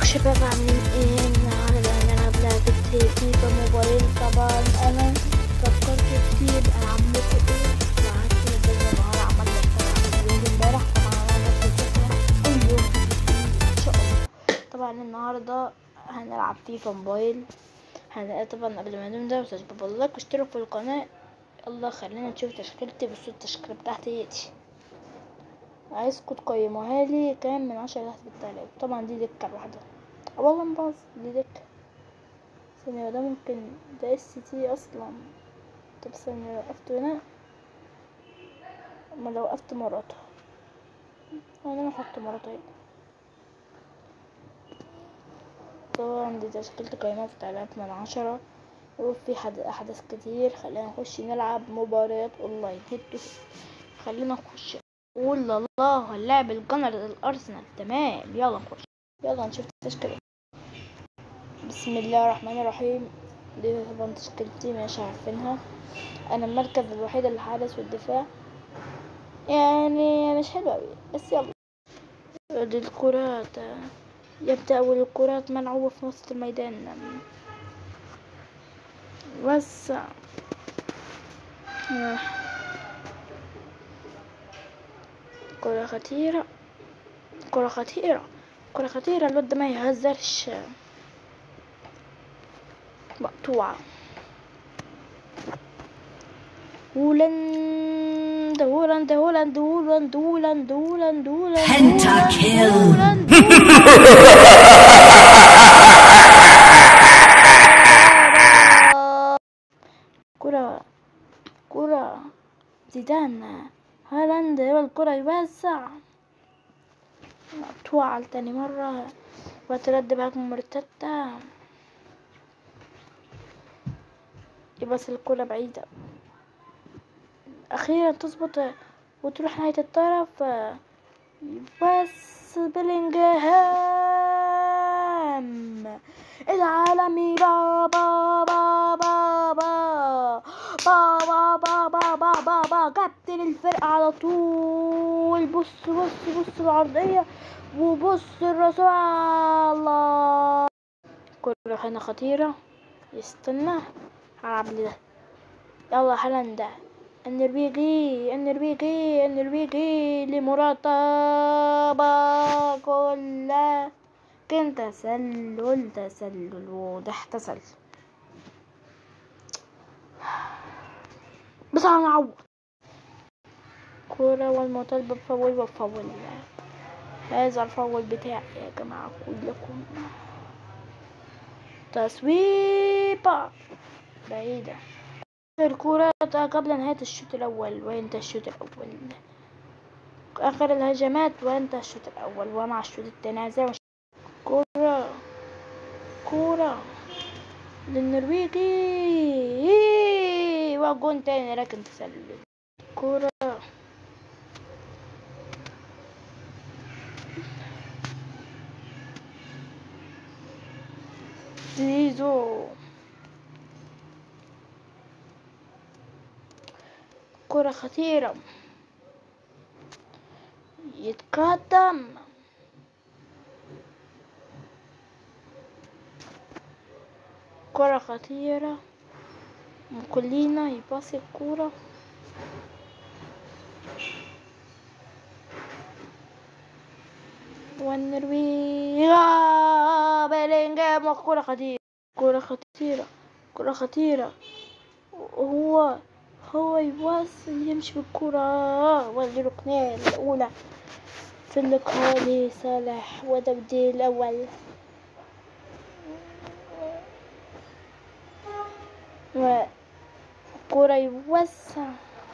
شباب عاملين ايه النهارده هنلعب لعبة فيفا موبايل طبعا انا فكرت كتير العب لكم ايه وقعدت كذا نهار عملت طبعا اليوم امبارح طبعا انا نفس الفكرة كل يوم ان شاء الله طبعا النهارده هنلعب فيفا موبايل هن... طبعا قبل ما نبدأ متنسوش لايك واشتركوا في القناة يلا خلينا نشوف تشكيلتي بصوا التشكيلة بتاعتي هي دي عايزكم تقيموها لي كام من عشرة تحت بالتعليق طبعا دي دكة لوحدها والله مباظ دي دكة ثانية ده ممكن ده اس تي اصلا طب ثانية لو وقفت هنا اما لو وقفت مراته انا احط مراته هنا طبعا دي تشكيلة قيمة في تعليقات من عشرة وفي حد احداث كتير خلينا نخش نلعب مباريات اونلاين هيد خلينا نخش قول الله اللاعب الجنر الارسنال تمام يلا نخش يلا نشوف التشكيلة بسم الله الرحمن الرحيم دي طبعا تشكيلتي مش عارفينها انا المركز الوحيد الحارس والدفاع يعني مش حلو اوي بس يلا دي الكرات يبدأ أول الكرات ملعوبة في وسط الميدان بس كرة خطيرة كرة خطيرة كرة خطيرة الواد ده ما يهزرش مقطوعة هولاند هولاند هولاند هولاند هولاند هولاند هولاند Pentakill. كرة كرة زيدان هالاند يبقى الكرة يوسع مقطوعة لتاني مرة وترد بهجمة مرتدة يبص الكرة بعيدة أخيرا تظبط وتروح نهاية الطرف بس بلينجهام العالمي بابا بابا بابا بابا بابا بابا بابا كابتن الفرقة على طول بص بص بص العرضية وبص الرسول الله كرة هنا خطيرة يستنى هلعب لي ده يلا هالاند النرويجي النرويجي النرويجي لمراقبة كلها كان تسلل تسلل واضح تسلل بس انا اعوض كورة والمطالبة بفاول وفاول هذا الفاول بتاعي يا جماعة كلكم تصويبة بعيدة الكرة قبل نهاية الشوط الأول وانتهى الشوط الأول آخر الهجمات وانتهى الشوط الأول ومع الشوط التاني زي ما كرة كرة للنرويجي وجون تاني لكن تسلل كرة زيزو كرة خطيرة يتقدم كرة خطيرة مكلينا يباصي الكورة والنرويج آه، بيلينجهام وكرة خطيرة كرة خطيرة كرة خطيرة هو هو يواصل يمشي بالكرة والركنية الأولى في اللقاء لصالح وتبديل الأول وكرة يوسع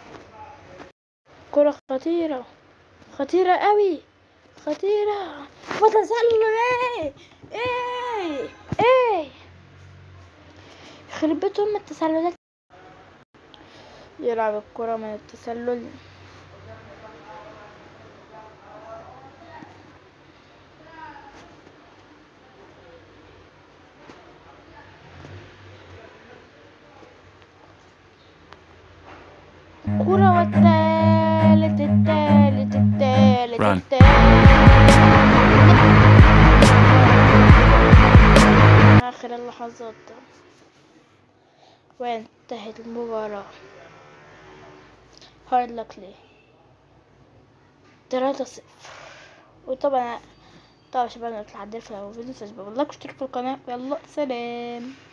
كرة خطيرة خطيرة قوي خطيرة وتسلل ايه ايه ايه يخرب بيت ام التسللات يلعب الكرة من التسلل كرة والتالت التالت التالت Run. التالت اللحظات ده وانتهت المباراة هارد لكلي تلاتة صفر وطبعا طبعا شباب نطلع عدل في الفيديو فيسبوك لايك واشترك في القناة يلا سلام